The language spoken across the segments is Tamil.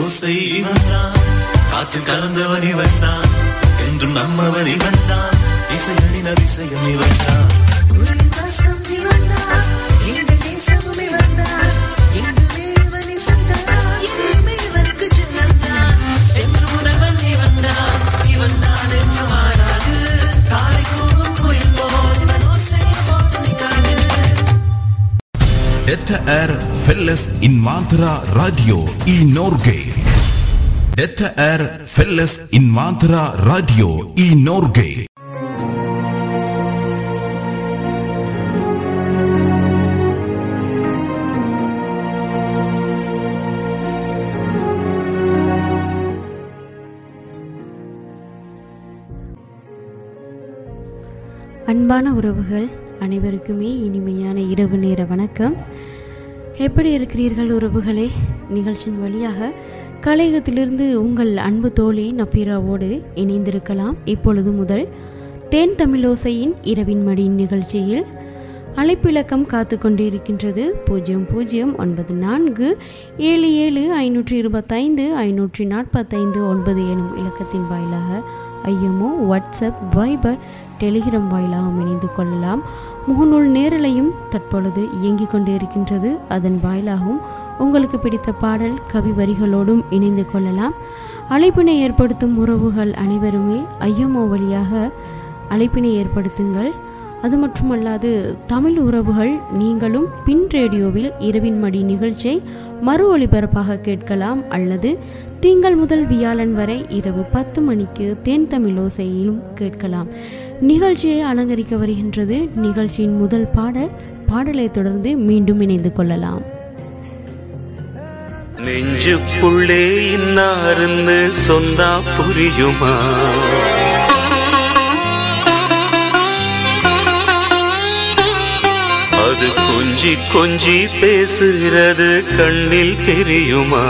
ஓசை இவன்தான் காற்றில் கலந்தவன் இவன்தான் என்றும் நம்மவன் இவன்தான் இசையடின் அதிசயம் இவன்தான் குரல் வாசம் இவன்தான், எங்கள் நேசமும் இவன்தான், எங்கள் தேவன் இசைதான், இனிமே இவனுக்கு ஜெயம்தான். என்று முதல்வன் இவன்தான், இவன்தான் என்று மாறாது, தாய் கூவும் குயில் போல் இவன் ஓசை போல் நிற்காது. Detta är Fälles Invandrara Radio i Norge. Detta är Fälles Invandrara Radio i Norge. அன்பான உறவுகள் அனைவருக்குமே இனிமையான இரவு நேர வணக்கம் எப்படி இருக்கிறீர்கள் உறவுகளே நிகழ்ச்சியின் வழியாக கலையகத்திலிருந்து உங்கள் அன்பு தோழி நப்பீராவோடு இணைந்திருக்கலாம் இப்பொழுது முதல் தேன் தமிழோசையின் இரவின் மடியின் நிகழ்ச்சியில் அழைப்பிலக்கம் காத்து கொண்டிருக்கின்றது பூஜ்ஜியம் பூஜ்ஜியம் ஒன்பது நான்கு ஏழு ஏழு ஐநூற்றி இருபத்தைந்து ஐநூற்றி நாற்பத்தைந்து ஒன்பது எனும் இலக்கத்தின் வாயிலாக ஐஎம்ஓ வாட்ஸ்அப் வைபர் டெலிகிராம் வாயிலாகவும் இணைந்து கொள்ளலாம் முகநூல் நேரலையும் தற்பொழுது இயங்கிக் கொண்டிருக்கின்றது அதன் வாயிலாகவும் உங்களுக்கு பிடித்த பாடல் கவி வரிகளோடும் இணைந்து கொள்ளலாம் அழைப்பினை ஏற்படுத்தும் உறவுகள் அனைவருமே ஐஎம்ஓ வழியாக அழைப்பினை ஏற்படுத்துங்கள் அது மட்டுமல்லாது தமிழ் உறவுகள் நீங்களும் பின் ரேடியோவில் இரவின் மடி நிகழ்ச்சியை மறு ஒளிபரப்பாக கேட்கலாம் அல்லது திங்கள் முதல் வியாழன் வரை இரவு பத்து மணிக்கு தேன் தமிழோசையிலும் கேட்கலாம் நிகழ்ச்சியை அலங்கரிக்க வருகின்றது நிகழ்ச்சியின் முதல் பாடல் பாடலை தொடர்ந்து மீண்டும் இணைந்து கொள்ளலாம் நெஞ்சுக்குள்ளே இன்னாருன்னு சொன்னா புரியுமா அது கொஞ்சி கொஞ்சி பேசுகிறது கண்ணில் தெரியுமா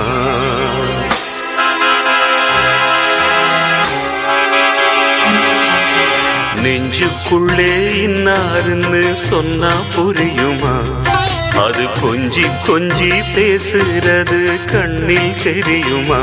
நெஞ்சுக்குள்ளே இன்னாருன்னு சொன்னா புரியுமா அது கொஞ்சி கொஞ்சி பேசுறது கண்ணில் தெரியுமா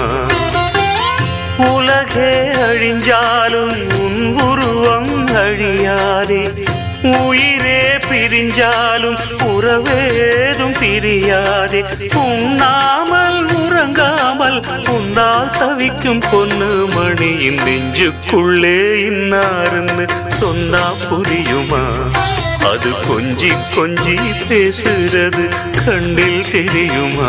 உலகே அழிஞ்சாலும் உன் உருவம் அழியாதே உயிரே பிரிஞ்சாலும் உறவேதும் பிரியாதே உண்ணாமல் உறங்காமல் உன்னால் தவிக்கும் பொண்ணு மணியின் நெஞ்சுக்குள்ளே இன்னாருன்னு சொன்னா புரியுமா அது கொஞ்சி கொஞ்சி பேசுறது கண்ணில் தெரியுமா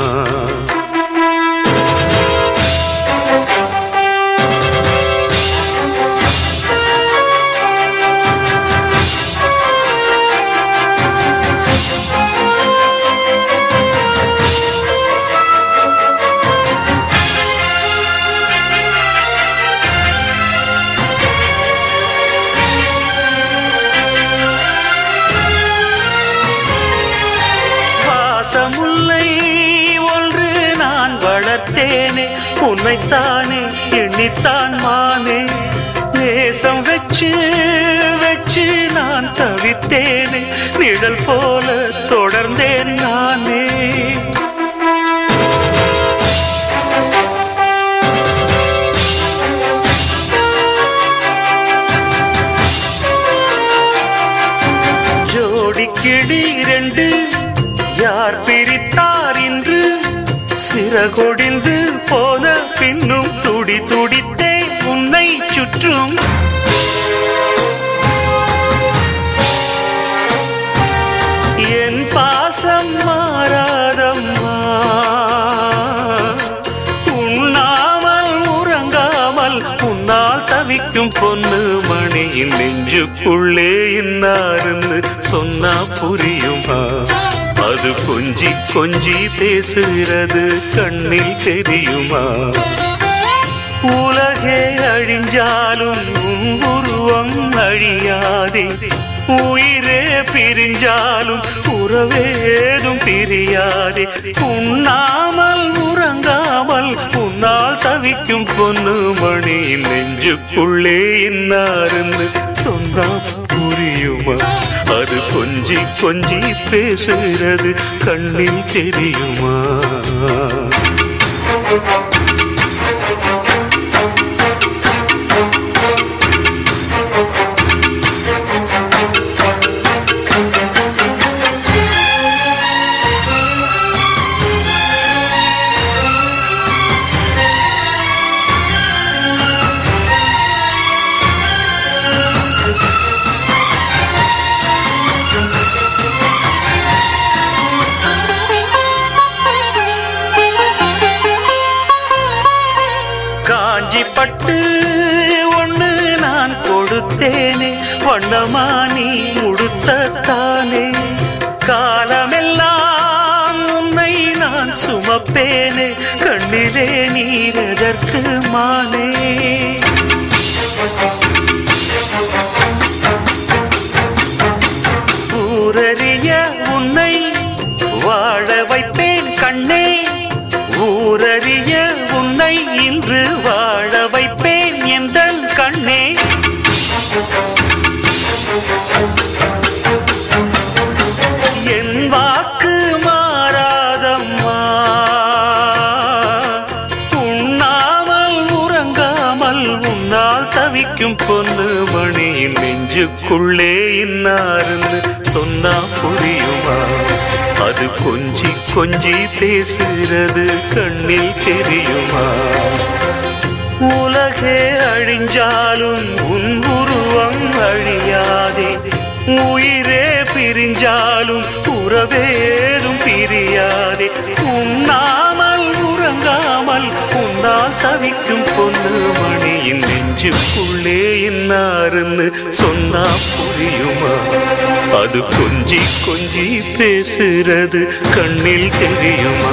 பாசமுல்லை ஒன்று நான் வளர்த்தேனே உன்னைத்தானே எண்ணித்தான் மானே நேசம் வச்சு வச்சு நான் தவித்தேனே நிழல் போல தொடர்ந்தேன் நானே ஜோடி கிளி இரண்டு யார் பிரித்தார் இன்று சிறகொடிந்து போன பின்னும் துடி துடித்தே உன்னை சுற்றும் என் பாசம் மாறாதம்மா உண்ணாமல் உறங்காமல் உன்னால் தவிக்கும் பொண்ணு மணியின் நெஞ்சுக்குள்ளே இன்னாருன்னு சொன்னா புரியுமா அது கொஞ்சி கொஞ்சி பேசுகிறது கண்ணில் தெரியுமா உலகே அழிஞ்சாலும் உன் உருவம் அழியாதே உயிரே பிரிஞ்சாலும் உறவேதும் பிரியாதே உண்ணாமல் உறங்காமல் உன்னால் தவிக்கும் பொண்ணு மணி நெஞ்சுக்குள்ளே இன்னாருன்னு சொன்னா புரியுமா அது கொஞ்சி கொஞ்சி பேசுகிறது கண்ணில் தெரியுமா வண்ணமா நீ உடுத்தத்தானே காலமெல்லாம் உன்னை நான் சுமப்பேனே கண்ணிலே நீரதற்கு மானே ஊரறிய உன்னை வாழ வைப்பேன் கண்ணே ஊரறிய உன்னை இன்று வாழ வைப்பேன் எந்தன் கண்ணே என் வாக்கு மாறாதம்மா உண்ணாமல் உறங்காமல் உன்னால் தவிக்கும் பொண்ணு மணியின் நெஞ்சுக்குள்ளே இன்னாருன்னு சொன்னா புரியுமா அது கொஞ்சி கொஞ்சி பேசுகிறது கண்ணில் தெரியுமா உலகே அழிஞ்சாலும் உன் உருவம் அழியாதே உயிரே பிரிஞ்சாலும் உறவேதும் பிரியாதே உண்ணாமல் உறங்காமல் உன்னால் தவிக்கும் பொண்ணு மணியின் நெஞ்சுக்குள்ளே இன்னாருன்னு சொன்னா புரியுமா அது கொஞ்சி கொஞ்சி பேசுறது கண்ணில் தெரியுமா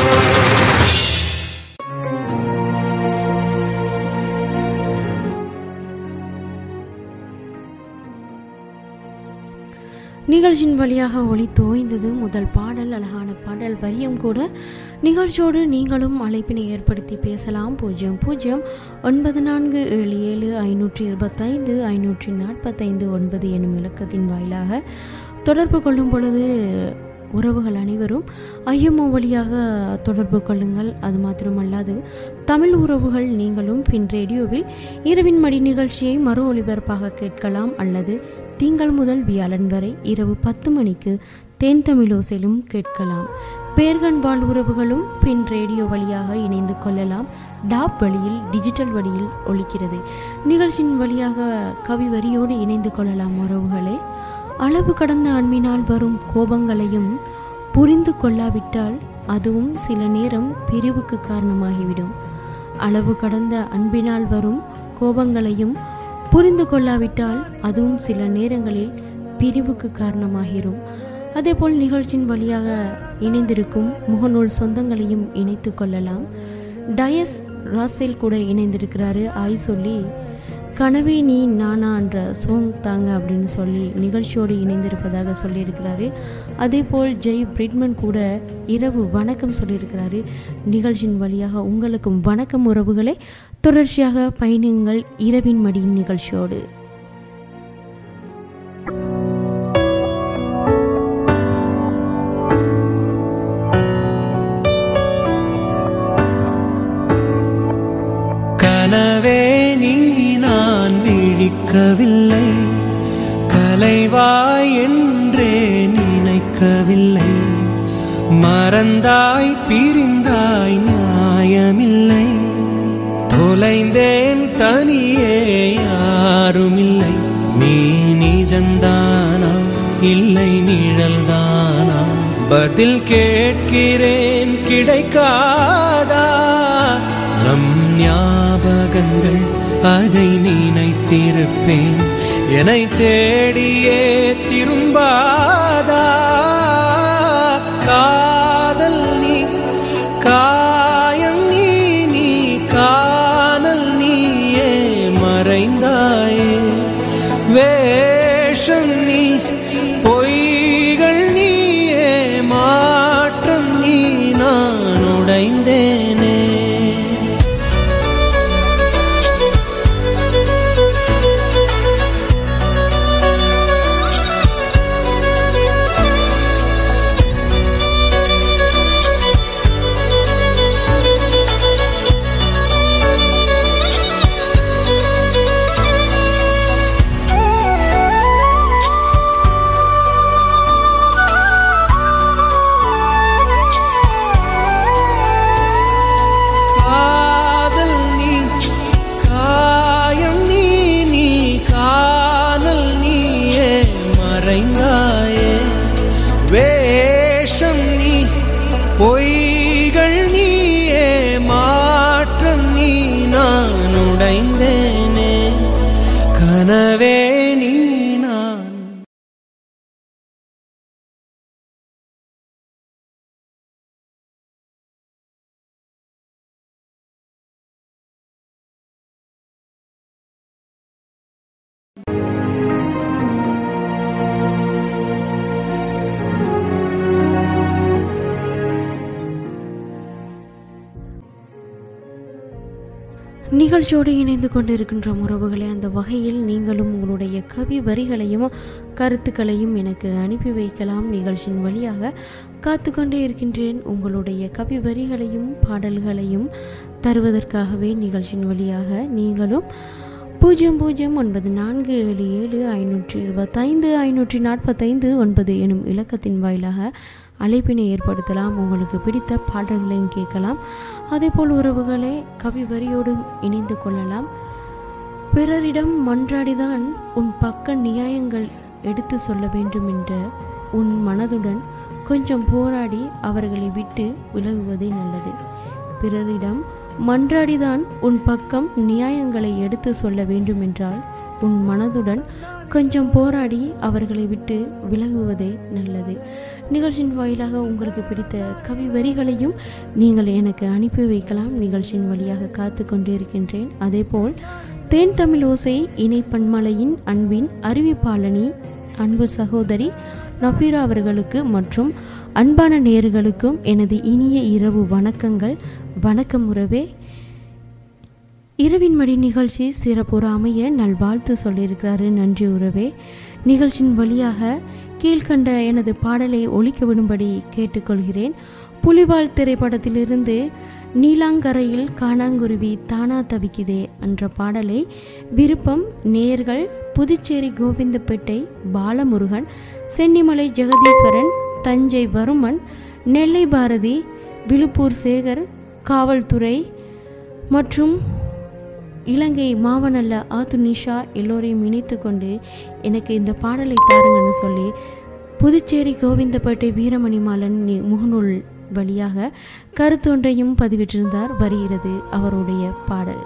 நிகழ்ச்சியின் வழியாக ஒளி தோய்ந்தது முதல் பாடல் அழகான பாடல் வரியும் கூட நிகழ்ச்சியோடு நீங்களும் அழைப்பினை ஏற்படுத்தி பேசலாம் பூஜ்ஜியம் பூஜ்ஜியம் ஒன்பது நான்கு ஏழு ஏழு ஐநூற்றி இருபத்தைந்து ஐநூற்றி நாற்பத்தைந்து ஒன்பது எனும் இலக்கத்தின் வாயிலாக தொடர்பு கொள்ளும் பொழுது உறவுகள் அனைவரும் ஐஎம்ஓ வழியாக தொடர்பு கொள்ளுங்கள் அது மாத்திரமல்லாது தமிழ் உறவுகள் நீங்களும் பின் ரேடியோவில் இரவின் மடி நிகழ்ச்சியை மறு ஒளிபரப்பாக கேட்கலாம் அல்லது திங்கள் முதல் வியாழன் வரை இரவு பத்து மணிக்கு தேன் தமிழோசையிலும் கேட்கலாம் பேர்கன் வாழ் உறவுகளும் பின் ரேடியோ வழியாக இணைந்து கொள்ளலாம் டாப் வழியில் டிஜிட்டல் வழியில் ஒலிக்கிறது நிகழ்ச்சியின் வழியாக கவி வரியோடு இணைந்து கொள்ளலாம் உறவுகளே அளவு கடந்த அன்பினால் வரும் கோபங்களையும் புரிந்து கொள்ளாவிட்டால் அதுவும் சில நேரம் பிரிவுக்கு காரணமாகிவிடும் அளவு கடந்த அன்பினால் வரும் கோபங்களையும் புரிந்து கொள்ளாவிட்டால் அதுவும் சில நேரங்களில் பிரிவுக்கு காரணமாகிரும் அதேபோல் நிகழ்ச்சியின் வழியாக இணைந்திருக்கும் முகநூல் சொந்தங்களையும் இணைத்து கொள்ளலாம் டயஸ் ராசேல் கூட இணைந்திருக்கிறாரு ஆய் சொல்லி கனவே நீ நானா என்ற சோங் தாங்க அப்படின்னு சொல்லி நிகழ்ச்சியோடு இணைந்திருப்பதாக சொல்லியிருக்கிறாரு அதேபோல் ஜெய் பிரிட்மன் கூட இரவு வணக்கம் சொல்லியிருக்கிறாரு நிகழ்ச்சியின் வழியாக உங்களுக்கும் வணக்கம் உறவுகளை தொடர்ச்சியாக பயணிங்கள் இரவின் மடியின் நிகழ்ச்சியோடு கனவே நீ நான் விழிக்கவில்லை கலைவாய் என்றே நினைக்கவில்லை மறந்தாய் பிரிந்தாய் நியாயமில்லை தொலைந்தேன் தனியே யாருமில்லை நீ நிஜந்தானா இல்லை நிழல்தானா பதில் கேட்கிறேன் கிடைக்காதா நம் ஞாபகங்கள் அதை நினைத்திருப்பேன் என்னை தேடியே திரும்பாதா காதல் நீ காயம் நீ நீ காணல் நீயே மறைந்தாயே வேஷம் நீ பொய்கள் நீயே மாற்றம் நீ நான் உடைந்தேனே காதல் நீ காயம் நீ நீ காணல் நீயே மறைந்தாயே வேஷம் நீ பொய்கள் நீயே மாற்றம் நீ நான் உடைந்தேனே கனவே நீ நிகழ்ச்சியோடு இணைந்து கொண்டிருக்கின்ற உறவுகளே அந்த வகையில் நீங்களும் உங்களுடைய கவி வரிகளையும் கருத்துக்களையும் எனக்கு அனுப்பி வைக்கலாம் நிகழ்ச்சியின் வழியாக காத்து கொண்டே இருக்கின்றேன் உங்களுடைய கவி வரிகளையும் பாடல்களையும் தருவதற்காகவே நிகழ்ச்சியின் வழியாக நீங்களும் பூஜ்ஜியம் பூஜ்ஜியம் ஒன்பது நான்கு ஏழு ஏழு ஐநூற்றி இருபத்தைந்து ஐநூற்றி நாற்பத்தைந்து ஒன்பது எனும் இலக்கத்தின் வாயிலாக அழைப்பினை ஏற்படுத்தலாம் உங்களுக்கு பிடித்த பாடல்களையும் கேட்கலாம் அதேபோல் உறவுகளே கவி வரியோடும் இணைந்து கொள்ளலாம் பிறரிடம் மன்றாடிதான் உன் பக்க நியாயங்கள் எடுத்து சொல்ல வேண்டும் என்ற உன் மனதுடன் கொஞ்சம் போராடி அவர்களை விட்டு விலகுவதே நல்லது பிறரிடம் மன்றாடிதான் உன் பக்கம் நியாயங்களை எடுத்து சொல்ல வேண்டும் என்றால் உன் மனதுடன் கொஞ்சம் போராடி அவர்களை விட்டு விலகுவதே நல்லது நிகழ்ச்சியின் வாயிலாக உங்களுக்கு பிடித்த கவி வரிகளையும் நீங்கள் எனக்கு அனுப்பி வைக்கலாம் நிகழ்ச்சியின் வழியாக காத்து கொண்டிருக்கின்றேன் அதேபோல் தேன் தமிழ் ஓசை இணைப்பன்மலையின் அன்பின் அறிவிப்பாளனி அன்பு சகோதரி நஃபீரா அவர்களுக்கு மற்றும் அன்பான நேர்களுக்கும் எனது இனிய இரவு வணக்கங்கள் வணக்கம் உறவே இரவின் மடி நிகழ்ச்சி சிறப்புற அமைய நல்வாழ்த்து சொல்லியிருக்கிறாரு நன்றி உறவே நிகழ்ச்சியின் வழியாக கீழ்கண்ட எனது பாடலை ஒழிக்க விடும்படி கேட்டுக்கொள்கிறேன் புலிவால் திரைப்படத்திலிருந்து நீலாங்கரையில் காணாங்குருவி தானா தவிக்குதே என்ற பாடலை விருப்பம் நேர்கள் புதுச்சேரி கோவிந்தப்பேட்டை பாலமுருகன் சென்னிமலை ஜெகதீஸ்வரன் தஞ்சை வருமன் நெல்லை பாரதி விழுப்பூர் சேகர் காவல்துறை மற்றும் இலங்கை மாவனல்ல ஆத்து நிஷா எல்லோரையும் இணைத்து கொண்டு எனக்கு இந்த பாடலை தாருங்கன்னு சொல்லி புதுச்சேரி கோவிந்தப்பேட்டை வீரமணி மாலன் நி- முகநூல் வழியாக கருத்தொன்றையும் பதிவிட்டிருந்தார் வருகிறது அவருடைய பாடல்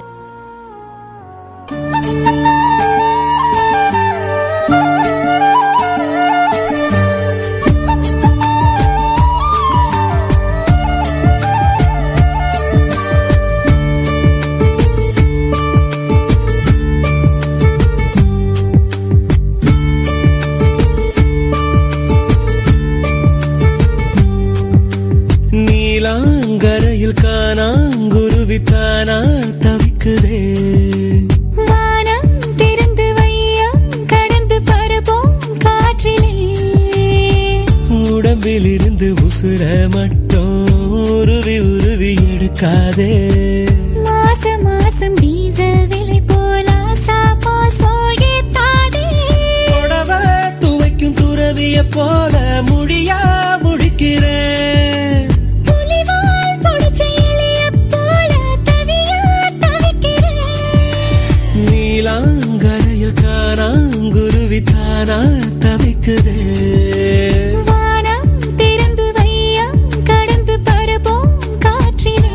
நீலாங்கரையில் காணாங்குருவி தானா தவிக்குதே வானம் திறந்து வையம் கடந்து பரப்போம் காற்றிலே உடம்பில் இருந்து உசுர மட்டும் உருவி உருவி எடுக்காதே மாசம் மாசம் டீசல் விலை போல சாப்பா சோயத்தாதே புடவ துவைக்கும் துறவிய போல முடியா முடிக்கிறேன் புலிவால் புடிச்ச இலைய போல தவியா தவிக்கிறேன் நீலாங்கரையில் காணாங்குருவி தானா தவிக்குதே வானம் திறந்து வையம் கடந்து பரப்போம் காற்றிலே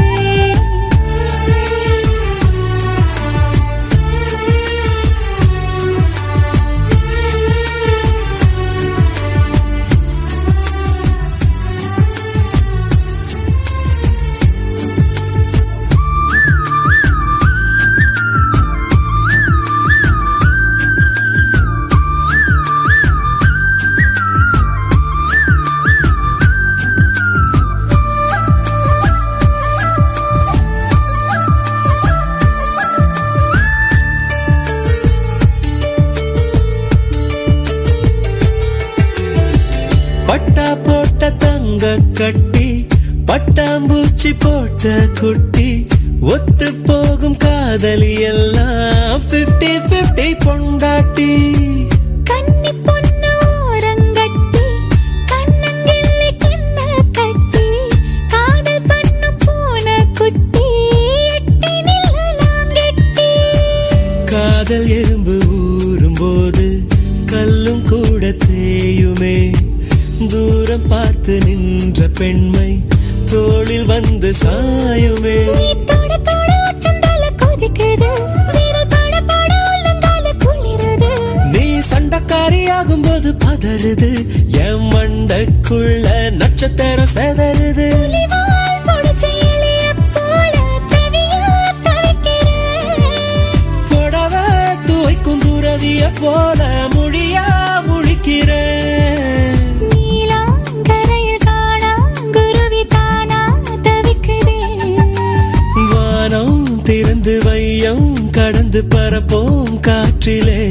பட்டா போட்ட தங்க கட்டி பட்டாம்பூச்சி போட்ட குட்டி ஒத்து போகும் காதலி எல்லாம் 50 50 பொண்டாட்டி கன்னி பொண்ணு ஓரங்கட்டி கண்ணங்கிள்ளி கண்ண கட்டி காதல் பண்ணும் பூனை குட்டி எட்டி நில்லலாங்கெட்டி காதல் எறும்பு ஊறும் போது கல்லும் கூட தேயுமே தூரம் பார்த்து நின்ற பெண்மை தோளில் வந்து சாயுமே நீ தொட தொட உச்சந்தால கொதிக்குது விரல் பட பட உள்ளங்கால குளிருது நீ சண்டக்காரியாகும் போது பதறுது என் மண்டக்குள்ள நட்சத்திரம் செதறுது புலிவால் புடிச்ச இலைய போல தவியா தவிக்கிறேன் புடவ துவைக்கும் துறவிய போல முடியா முழிக்கிறேன் நீலாங்கரையில் காணா குருவி தானா தவிக்கிறேன் வானம் திறந்து வை கடந்து பரப்போம் காற்றிலே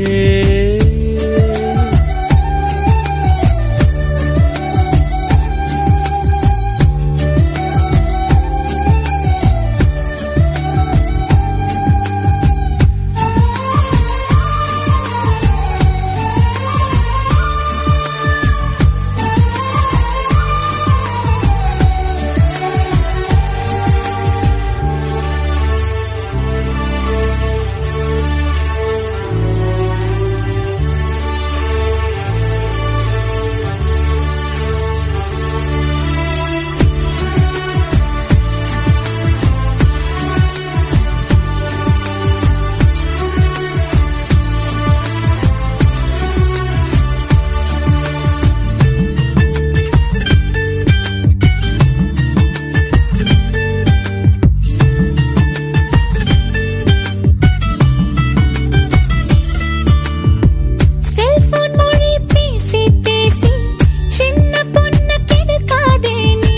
செல்போன் மொழி பேசி பேசி சின்ன பொண்ண கெடுக்காதே நீ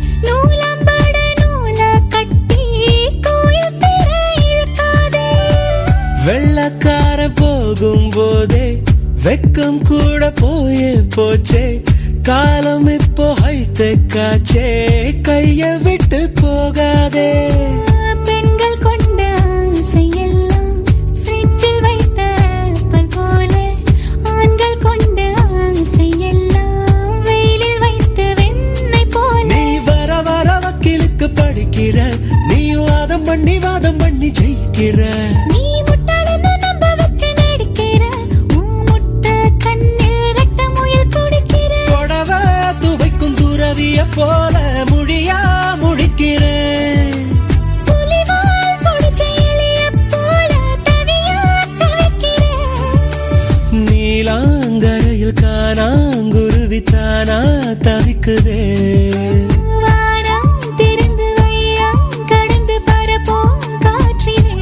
நூலம்பட நூல கட்டி கோயில் திர இழுக்காதே வெள்ளக்கார போகும் போதே வெக்கம் கூட போயே போச்சே காலம் இப்போ ஹைடெக் ஆச்சே கைய விட்டு போகாதே பெண்கள் கொண்ட ஆசையெல்லாம் ஃப்ரிட்ஜில் வைத்த ஆப்பிள் போல ஆண்கள் கொண்ட ஆசையெல்லாம் வெயிலில் வைத்த வெண்ணெய் போல நீ வர வர வக்கீலுக்கு படிக்கிற நீ வாதம் பண்ணி வாதம் பண்ணி ஜெயிக்கிற நீ முட்டாளன்னு நம்ப வச்சு நடிக்கிற உன் முட்டை கண்ணில் ரத்த முயல் குடிக்கிற கொடவ துவைக்கும் துறவிய போல முடியா முடிக்கிறேன் புலிவால் பொடிச்ச எலிய போல தவியா தவிக்கிறேன் நீலாங்கரையில் காணாங்குருவி தானா தவிக்குதே வானம் திறந்து வையா கடந்து பரப்போம் காற்றிலே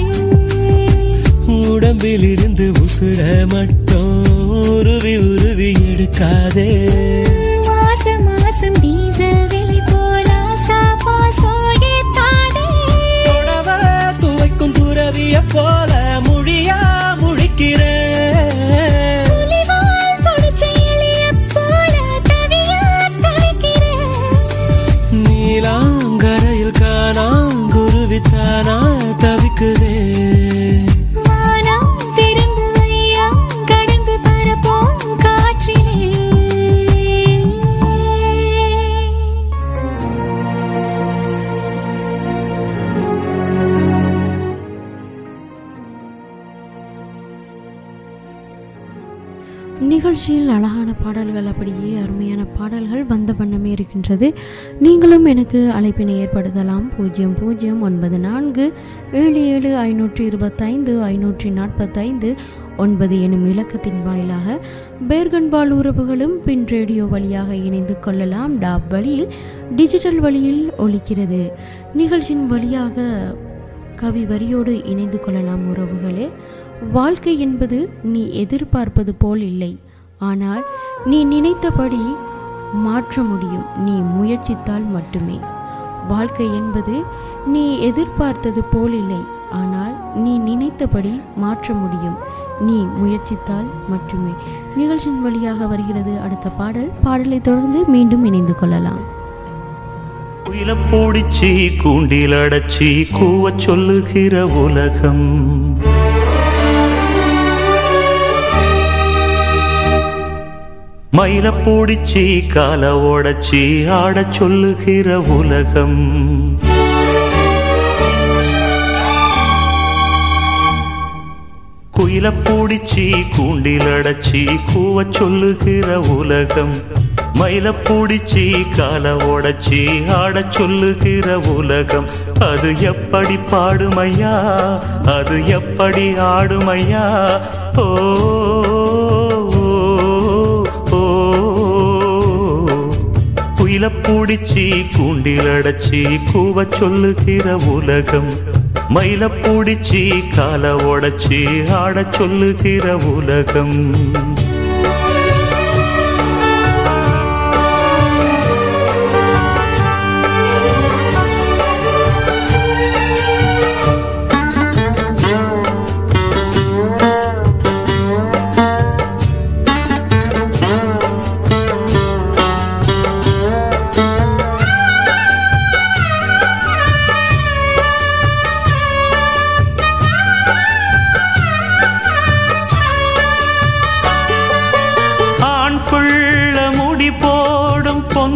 உடம்பில் இருந்து உசுர மட்டும் உருவி உருவி எடுக்காதே மாசம் மாசம் டீசல் விலை போல சாப்பா சோயே தானே கொடவ துவைக்கும் துறவிய போல முடியா முடிக்கிறேன் புலிவால் பொடிச்ச எலிய போல தவியா தவிக்கிறேன் நீலாங்கரையில் காணாங்குருவி தானா தவிக்குதே வானம் திறந்து வையா கடந்து பரப்போம் காற்றிலே நிகழ்ச்சியில் அழகான பாடல்கள் அப்படியே அருமையான பாடல்கள் வந்த வண்ணமே இருக்கின்றது நீங்களும் எனக்கு அழைப்பினை ஏற்படுத்தலாம் பூஜ்ஜியம் பூஜ்ஜியம் ஒன்பது நான்கு ஏழு ஏழு ஐநூற்றி இருபத்தைந்து ஐநூற்றி நாற்பத்தைந்து ஒன்பது எனும் இலக்கத்தின் வாயிலாக பேர்கன்பால் உறவுகளும் பின் ரேடியோ வழியாக இணைந்து கொள்ளலாம் டாப் வழியில் டிஜிட்டல் வழியில் ஒலிக்கிறது நிகழ்ச்சியின் வழியாக கவி வரியோடு இணைந்து கொள்ளலாம் உறவுகளே வாழ்க்கை என்பது நீ எதிர்பார்ப்பது போல் இல்லை ஆனால் நீ நினைத்தபடி மாற்ற முடியும் நீ முயற்சித்தால் மட்டுமே வாழ்க்கை என்பது நீ எதிர்பார்த்தது போல் இல்லை ஆனால் நீ நினைத்தபடி மாற்ற முடியும் நீ முயற்சித்தால் மட்டுமே நிகழ்ச்சியின் வழியாக வருகிறது அடுத்த பாடல் பாடலை தொடர்ந்து மீண்டும் இணைந்து கொள்ளலாம் குயில பூடிச்சி கூண்டில் அடைச்சி கூவச் சொல்லுகிற உலகம் மயில பூடிச்சி கால ஓடச்சி ஆடச் சொல்லுகிற உலகம் குயில பூடிச்சி கூண்டில் அடைச்சி கூவச் சொல்லுகிற உலகம் மயில பூடிச்சி கால ஓடச்சி ஆடச் சொல்லுகிற உலகம் அது எப்படி பாடுமையா அது எப்படி ஆடுமையா ஓ ஓ, ஓ குயில பூடிச்சி கூண்டில் அடைச்சி கூவச் சொல்லுகிற உலகம் மயில பூடிச்சி கால உடைச்சி ஆடச் சொல்லுகிற உலகம்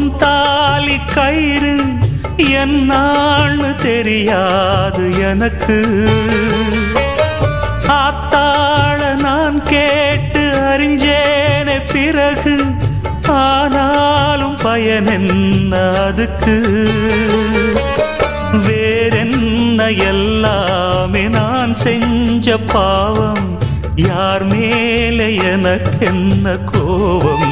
உன் தாலி கயிறு என்னான்னு தெரியாது எனக்கு ஆத்தாள நான் கேட்டு அறிஞ்சேனே பிறகு ஆனாலும் பயன் என்ன அதுக்கு வேறென்ன எல்லாமே நான் செஞ்ச பாவம் யார் மேலே எனக்கென்ன கோபம்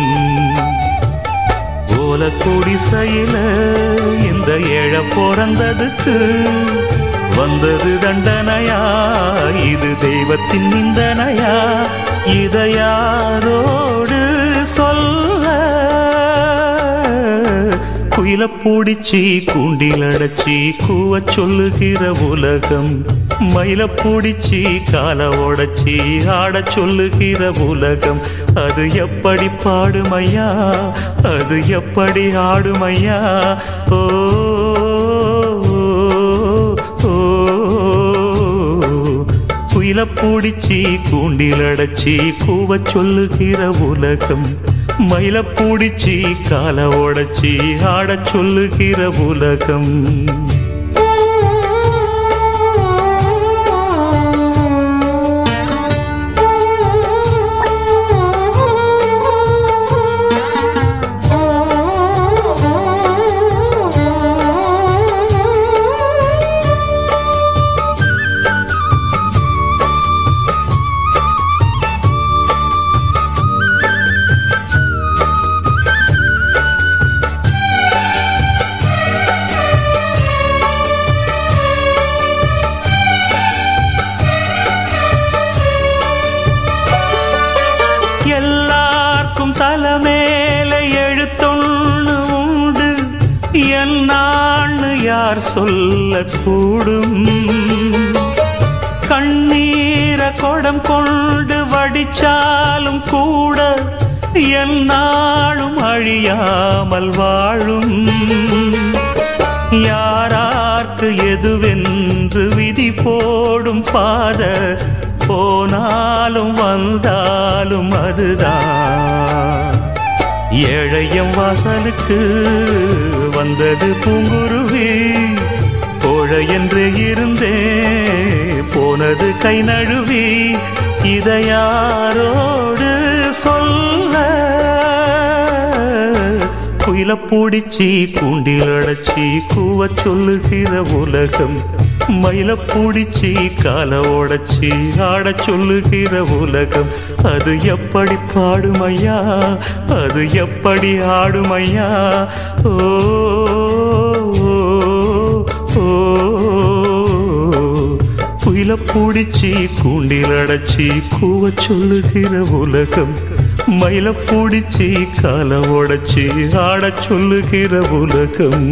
ஓல குடிசையில இந்த ஏழ பிறந்ததுக்கு வந்தது தண்டனையா இது தெய்வத்தின் நிந்தனையா இதை யாரோடு சொல்ல குயில பூடிச்சி கூண்டில் அடைச்சி கூவ சொல்லுகிற உலகம் மயில பூடிச்சி கால உடைச்சி ஆட சொல்லுகிற உலகம் அது எப்படி பாடுமையா அது எப்படி ஆடுமையா ஓ ஓ, குயில பூடிச்சி கூண்டில் அடைச்சி கூவ சொல்லுகிற உலகம் மயில பூடிச்சி கால உடைச்சி ஆடச் சொல்லுகிற உலகம் எல்லாருக்கும் தலைமேல எழுத்தொன்னு உண்டு என்னான்னு யார் சொல்லக்கூடும் கண்ணீர கொடம் கொண்டு வடிச்சாலும் கூட என்னாலும் அழியாமல் வாழும் யாரார்க்கு எதுவென்று விதி போடும் பாத போனாலும் வந்தாலும் அதுதான் ஏழையம் வாசலுக்கு வந்தது பூங்குருவி கோழை என்று இருந்தே போனது கை நழுவி இதை யாரோடு சொல்ல குயில பூடிச்சி கூண்டில் அடைச்சி கூவ சொல்லுகிற உலகம் மயில பூடிச்சி கால உடைச்சி ஆடச் சொல்லுகிற உலகம் அது எப்படி பாடுமையா அது எப்படி ஆடுமையா ஓ ஓ, ஓ குயில பூடிச்சி கூண்டில் அடைச்சி கூவ சொல்லுகிற உலகம் மயில பூடிச்சி கால உடைச்சி ஆடச் சொல்லுகிற உலகம்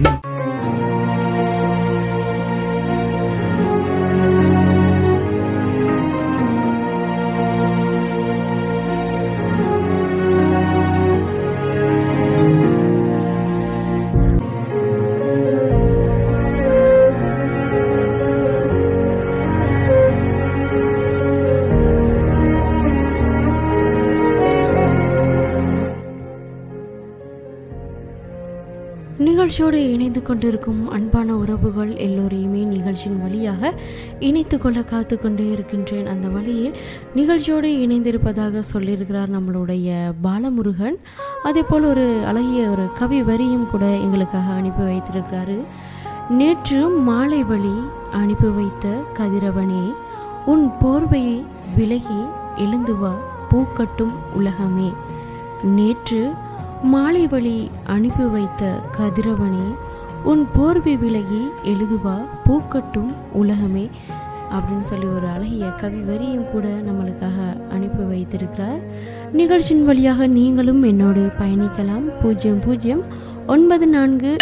நிகழ்ச்சியோடு இணைந்து கொண்டிருக்கும் அன்பான உறவுகள் எல்லோரையுமே நிகழ்ச்சியின் வழியாக இணைத்து கொள்ள காத்து கொண்டே இருக்கின்றேன் அந்த வழியில் நிகழ்ச்சியோடு இணைந்திருப்பதாக சொல்லியிருக்கிறார் நம்மளுடைய பாலமுருகன் அதே போல் ஒரு அழகிய ஒரு கவி வரியும் கூட எங்களுக்காக அனுப்பி வைத்திருக்கிறாரு நேற்று மாலை வழி அனுப்பி வைத்த கதிரவனே உன் போர்வையை விலகி எழுந்து வா பூக்கட்டும் உலகமே நேற்று மாலை வழி அனுப்பி வைத்த கதிரவனே உன் போர்வை விலகி எழுதுவா பூக்கட்டும் உலகமே அப்படின்னு சொல்லி ஒரு அழகிய கவி வரியும் கூட நம்மளுக்காக அனுப்பி வைத்திருக்கிறார் நிகழ்ச்சியின் வழியாக நீங்களும் என்னோடு பயணிக்கலாம் பூஜ்ஜியம் பூஜ்ஜியம் ஒன்பது நான்கு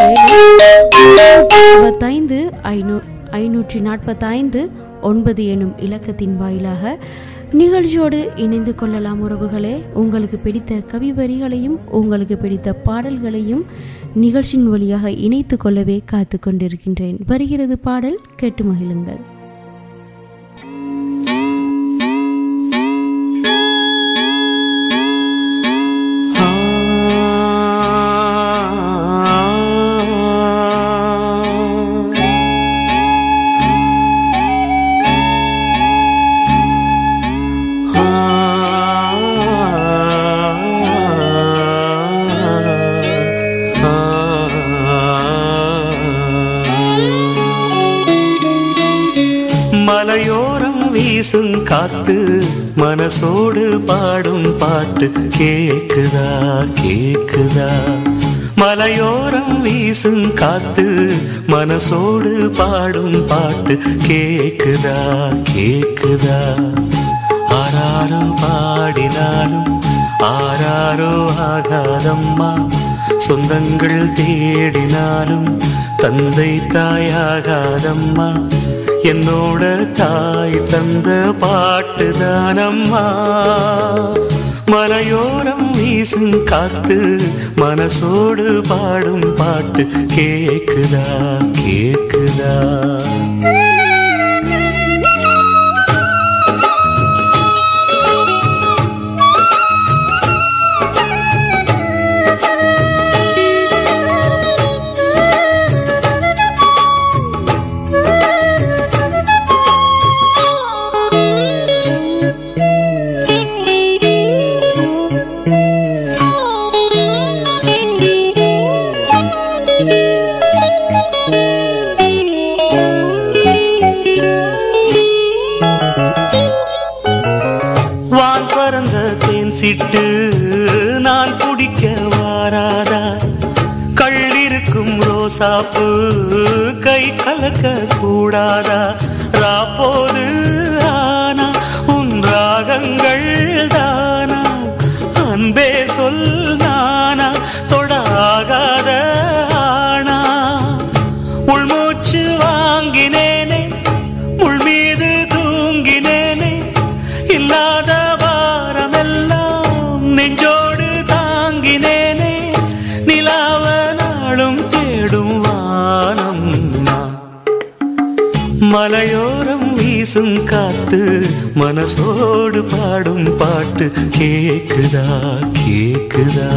ஐம்பத்தைந்து ஐநூ ஐநூற்றி நாற்பத்தைந்து ஒன்பது எனும் இலக்கத்தின் வாயிலாக நிகழ்ச்சியோடு இணைந்து கொள்ளலாம் உறவுகளே உங்களுக்கு பிடித்த கவி வரிகளையும் உங்களுக்கு பிடித்த பாடல்களையும் நிகழ்ச்சியின் வழியாக இணைத்து கொள்ளவே காத்து கொண்டிருக்கின்றேன் வருகிறது பாடல் கேட்டு மகிழுங்கள் ஆ வீசும் காத்து மனசோடு பாடும் பாட்டு கேக்குதா கேக்குதா மலையோரம் வீசும் காத்து மனசோடு பாடும் பாட்டு கேக்குதா கேக்குதா ஆராரோ பாடினாலும் ஆராரோ ஆகாதம்மா சொந்தங்கள் தேடினாலும் தந்தை தாயாகாதம்மா என்னோட தாய் தந்த பாட்டுதானம்மா மலையோரம் வீசும் காத்து மனசோடு பாடும் பாட்டு கேக்குதா கேக்குதா வான் பறந்த தேன் சிட்டு நான் குடிக்க வாராதா கள்ளிருக்கும் ரோசாப்பு கை கலக்க கூடாதா ராப்போது ஆனா உன் ராகங்கள் தானா அன்பே சொல் நானா தொடாகாத ஆனா உள்மூச்சு வாங்கினேனே முள் மீது தூங்கினேனே இல்லாத வாரமெல்லாம் நெஞ்சோடு தாங்கினேனே நிலாவ நாளும் தேடும் வானம் நான் மலையோரம் வீசும் காத்து மனசோடு பாடும் பாட்டு கேக்குதா கேக்குதா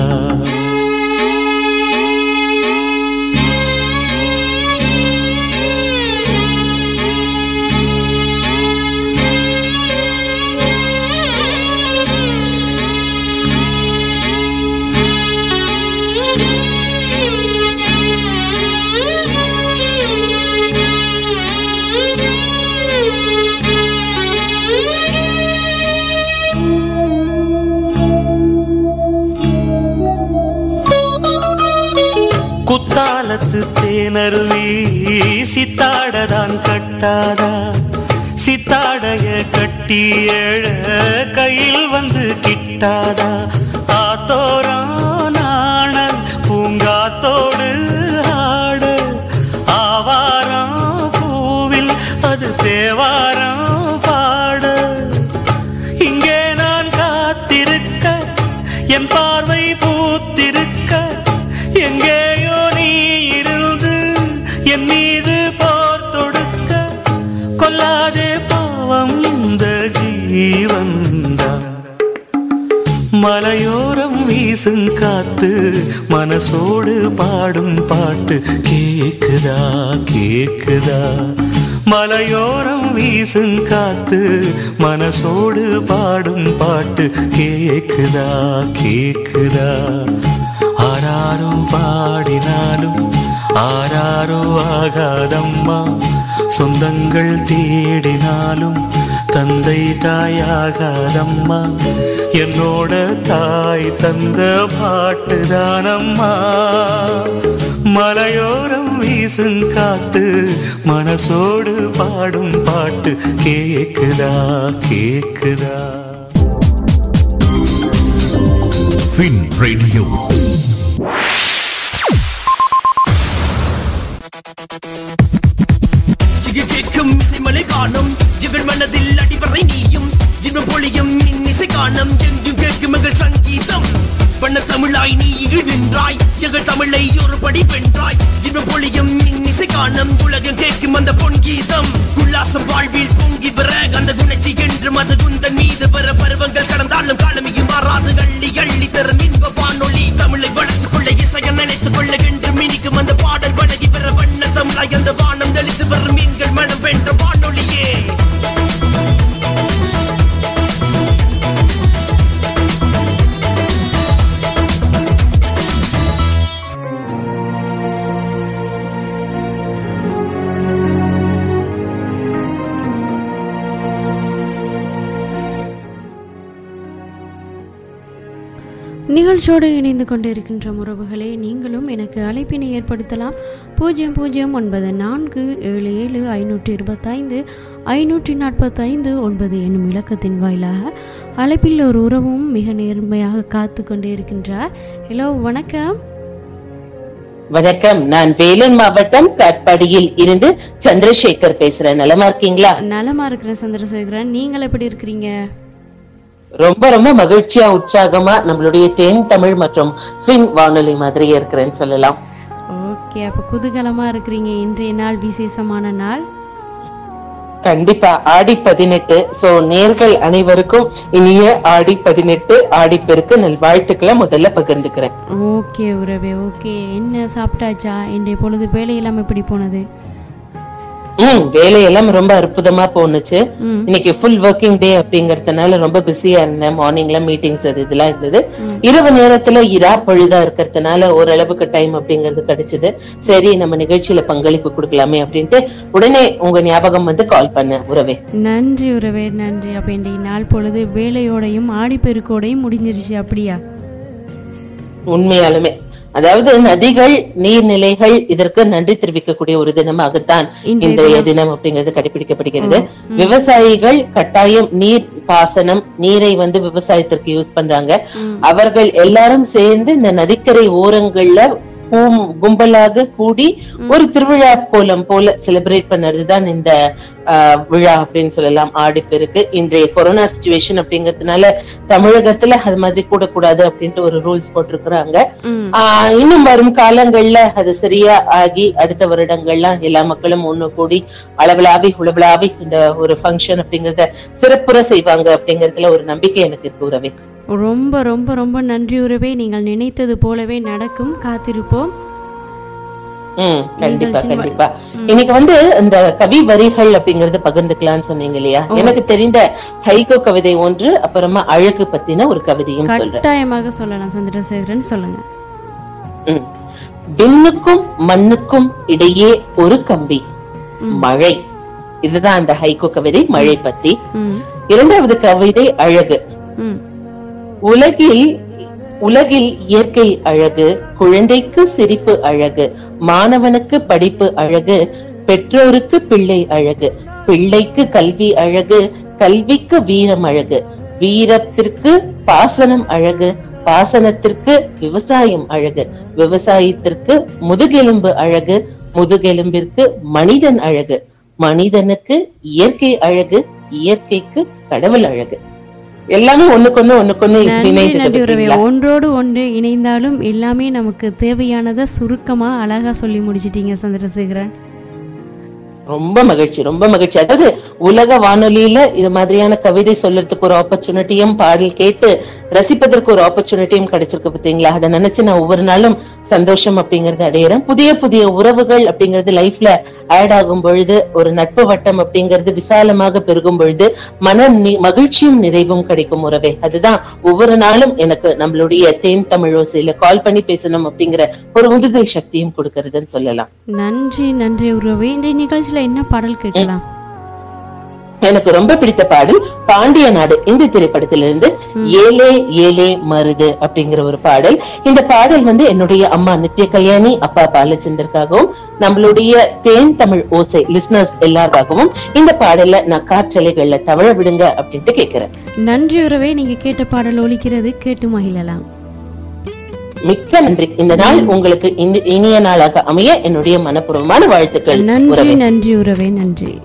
குத்தாலத்து தேனருவி சித்தாடதான் கட்டாதா சித்தாடைய கட்டி எழ கையில் வந்து கிட்டாதா ஆத்தோரா நாணல் பூங்காத்தோடு ஆட ஆவாரம் பூவில் அது தேவாரம் பாட இங்கே நான் காத்திருக்க என் பார்வை பூத்திருக்க எங்கேயோ நீ இருந்து என் மீது போர் தொடுக்க கொல்லாதே பாவம் இந்த ஜீவன்தான் மலையோரம் வீசும் காத்து மனசோடு பாடும் பாட்டு கேக்குதா கேக்குதா மலையோரம் வீசும் காத்து மனசோடு பாடும் பாட்டு கேக்குதா கேக்குதா ஆராரோ பாடினாலும் ஆராரோ ஆகாதம்மா சொந்தங்கள் தேடினாலும் தந்தை தாயாகாதம்மா என்னோட தாய் தந்த பாட்டுதானம்மா மலையோரம் வீசும் காத்து மனசோடு பாடும் பாட்டு கேக்குதா கேக்குதா ஃபின் ரேடியோ இங்கு கேட்கும் இசைமலை காணும் இவள் மனதில் அடிவரை நீயும் இன்பம் பொழியும் இன்னிசை காணும் எங்கும் கேட்கும் எங்கள் சங்கீதம் பண்ண தமிழாய் நீ இங்கு நின்றாய் எங்கள் தமிழை ஒரு படி வென்றாய் இன்பம் பொழியும் இன்னிசை காணும் உலகம் கேட்கும் அந்த பொன் கீதம் உல்லாசம் வாழ்வில் பொங்கி வர அந்த குணச்சி என்றும் அது குந்தன் மீது வர பருவங்கள் கடந்தாலும் காலமியும் மாறாது அள்ளி அள்ளி தரும் இன்ப வானொலி தமிழை வளர்த்துக் கொள்ள இசையை நினைத்துக் கொள்ள என்று மினிக்கும் அந்த பாடல் வழங்கி பெற வண்ண தமிழாய் அந்த வானம் தெளித்து வரும் மீன்கள் மனம் வென்ற வானொலியே நிகழ்ச்சியோடு இணைந்து கொண்டிருக்கின்ற உறவுகளே நீங்களும் எனக்கு அழைப்பினை ஏற்படுத்தலாம் பூஜ்ஜியம் பூஜ்ஜியம் ஒன்பது நான்கு ஏழு ஏழு ஐநூற்றி இருபத்தைந்து ஐநூற்றி நாற்பத்தைந்து ஒன்பது என்னும் இலக்கத்தின் வாயிலாக அழைப்பில் ஒரு உறவும் மிக நேர்மையாக காத்து கொண்டே இருக்கின்றார் ஹலோ வணக்கம் வணக்கம் நான் வேலூர் மாவட்டம் காட்பாடியில் இருந்து சந்திரசேகர் பேசுறேன் நலமா இருக்கீங்களா நலமா இருக்கிற சந்திரசேகரன் நீங்கள் எப்படி இருக்கிறீங்க ரொம்ப ரொம்ப மகிழ்ச்சியா உற்சாகமா நம்மளுடைய தென் தமிழ் மற்றும் பின் வானொலி மாதிரியே இருக்கிறேன்னு சொல்லலாம் ஓகே அப்போ குதூகலமா இருக்கிறீங்க இன்றைய நாள் விசேஷமான நாள் கண்டிப்பா ஆடி பதினெட்டு சோ நேர்கள் அனைவருக்கும் இனிய ஆடி பதினெட்டு ஆடிப்பெருக்கு நல்வாழ்த்துக்களை முதல்ல பகிர்ந்துக்கிறேன் ஓகே உறவே ஓகே என்ன சாப்பிட்டாச்சா இன்றைய பொழுது வேலையெல்லாம் எப்படி போனது ம் வேலையெல்லாம் ரொம்ப அற்புதமா போனுச்சு ம். இன்னைக்கு ஃபுல் ஒர்க்கிங் டே அப்படிங்கறதுனால ரொம்ப பிஸியா இருந்தேன் மார்னிங்ல மீட்டிங்ஸ் அது இதெல்லாம் இருந்தது இரவு நேரத்துல இரா பொழுதா இருக்கிறதுனால ஓரளவுக்கு டைம் அப்படிங்கிறது கிடைச்சது சரி நம்ம நிகழ்ச்சியில பங்களிப்பு கொடுக்கலாமே அப்படின்ட்டு உடனே உங்க ஞாபகம் வந்து கால் பண்ணேன் உறவே நன்றி உறவே நன்றி அப்போ இன்றைய நாள் பொழுது வேலையோடையும் ஆடிப்பெருக்கோடையும் முடிஞ்சிருச்சு அப்படியா உண்மையாலுமே அதாவது நதிகள் நீர்நிலைகள் இதற்கு நன்றி தெரிவிக்கக்கூடிய ஒரு தினமாகத்தான் இன்றைய இன்றைய தினம் அப்படிங்கிறது கடைபிடிக்கப்படுகிறது விவசாயிகள் கட்டாயம் நீர் பாசனம் நீரை வந்து விவசாயத்திற்கு யூஸ் பண்றாங்க அவர்கள் எல்லாரும் சேர்ந்து இந்த நதிக்கரை ஓரங்கள்ல கூம் கும்பலாக கூடி ஒரு திருவிழா கோலம் போல செலிப்ரேட் பண்ணதுதான் இந்த ஆஹ், விழா அப்படின்னு சொல்லலாம் ஆடிப்பெருக்கு இன்றைய கொரோனா சுச்சுவேஷன் அப்படிங்கறதுனால தமிழகத்துல அது மாதிரி கூடக்கூடாது அப்படின்ட்டு ஒரு ரூல்ஸ் போட்டிருக்கிறாங்க ம் ஆஹ் இன்னும் வரும் காலங்கள்ல அது சரியா ஆகி அடுத்த வருடங்கள்ல எல்லா மக்களும் ஒண்ணு கூடி அளவலாவி உளவலாவி இந்த ஒரு ஃபங்க்ஷன் அப்படிங்கறத சிறப்புற செய்வாங்க அப்படிங்கறதுல ஒரு நம்பிக்கை எனக்கு இருக்கு உறவே ரொம்ப ரொம்ப ரொம்ப நன்றி உறவே நீங்கள் நினைத்தது போலவே நடக்கும் காத்திருப்போம் ம் கண்டிப்பா நிகழ்ச்சியின் வ- கண்டிப்பா இன்னைக்கு வந்து இந்த கவி வரிகள் அப்படிங்கறது பகிர்ந்துக்கலாம்னு சொன்னீங்க இல்லையா எனக்கு தெரிந்த ஹைகோ கவிதை ஒன்று அப்புறமா அழகு பத்தின ஒரு கவிதையும் சொல்றேன் கட்டாயமாக சொல்லலாம் சந்திரசேகரன் சொல்லுங்க ம். விண்ணுக்கும் மண்ணுக்கும் இடையே ஒரு கம்பி மழை இதுதான் அந்த ஹைகோ கவிதை மழை பத்தி ம் இரண்டாவது கவிதை அழகு ம் உலகில் உலகில் இயற்கை அழகு குழந்தைக்கு சிரிப்பு அழகு மாணவனுக்கு படிப்பு அழகு பெற்றோருக்கு பிள்ளை அழகு பிள்ளைக்கு கல்வி அழகு கல்விக்கு வீரம் அழகு வீரத்திற்கு பாசனம் அழகு பாசனத்திற்கு விவசாயம் அழகு விவசாயத்திற்கு முதுகெலும்பு அழகு முதுகெலும்பிற்கு மனிதன் அழகு மனிதனுக்கு இயற்கை அழகு இயற்கைக்கு கடவுள் அழகு எல்லாமே ஒண்ணுக்கொண்ணு ஒண்ணுக்கொண்ணு நன்றி இணைந்தது நன்றி உறவே பாத்தீங்களா? ஒன்றோடு ஒன்று இணைந்தாலும் எல்லாமே நமக்கு தேவையானதை சுருக்கமா அழகா சொல்லி முடிச்சிட்டீங்க சந்திரசேகரன் ரொம்ப மகிழ்ச்சி ரொம்ப மகிழ்ச்சி அதாவது உலக வானொலியில இது மாதிரியான கவிதை சொல்றதுக்கு ஒரு ஆப்பர்ச்சுனிட்டியும் பாடல் கேட்டு ரசிப்பதற்கு ஒரு ஆப்பர்ச்சுனிட்டியும் கிடைச்சிருக்கு பாத்தீங்களா அதை நினைச்சு நான் ஒவ்வொரு நாளும் சந்தோஷம் அப்படிங்கறது அடையிறேன் புதிய புதிய உறவுகள் அப்படிங்கிறது லைஃப்ல ஆட் ஆகும் பொழுது ஒரு நட்பு வட்டம் அப்படிங்கிறது விசாலமாக பெருகும் பொழுது மன நி- மகிழ்ச்சியும் நிறைவும் கிடைக்கும் உறவே அதுதான் ஒவ்வொரு நாளும் எனக்கு நம்மளுடைய தேன் தமிழோசையில கால் பண்ணி பேசணும் அப்படிங்கிற ஒரு உந்துதல் சக்தியும் கொடுக்கறதுன்னு சொல்லலாம் நன்றி நன்றி உறவே இன்றைய நிகழ்ச்சியில என்ன பாடல் கேட்கலாம் எனக்கு ரொம்ப பிடித்த பாடல் பாண்டிய நாடு இந்த திரைப்படத்திலிருந்து ஏலே ஏலே மருது அப்படிங்கிற ஒரு பாடல் இந்த பாடல் வந்து என்னுடைய அம்மா நித்ய கல்யாணி அப்பா பாலச்சந்தருக்காகவும் நம்மளுடைய தேன் தமிழ் ஓசை லிஸ்னர்ஸ் எல்லாருக்காகவும் இந்த பாடல நான் காற்றலைகள்ல தவழ விடுங்க அப்படின்ட்டு கேக்குறேன் நன்றி உறவே நீங்க கேட்ட பாடல் ஒலிக்கிறது கேட்டு மகிழலாம் மிக்க நன்றி இந்த நாள் உங்களுக்கு இனி- இனிய நாளாக அமைய என்னுடைய மனப்பூர்வமான வாழ்த்துக்கள் நன்றி உறவே. நன்றி உறவே நன்றி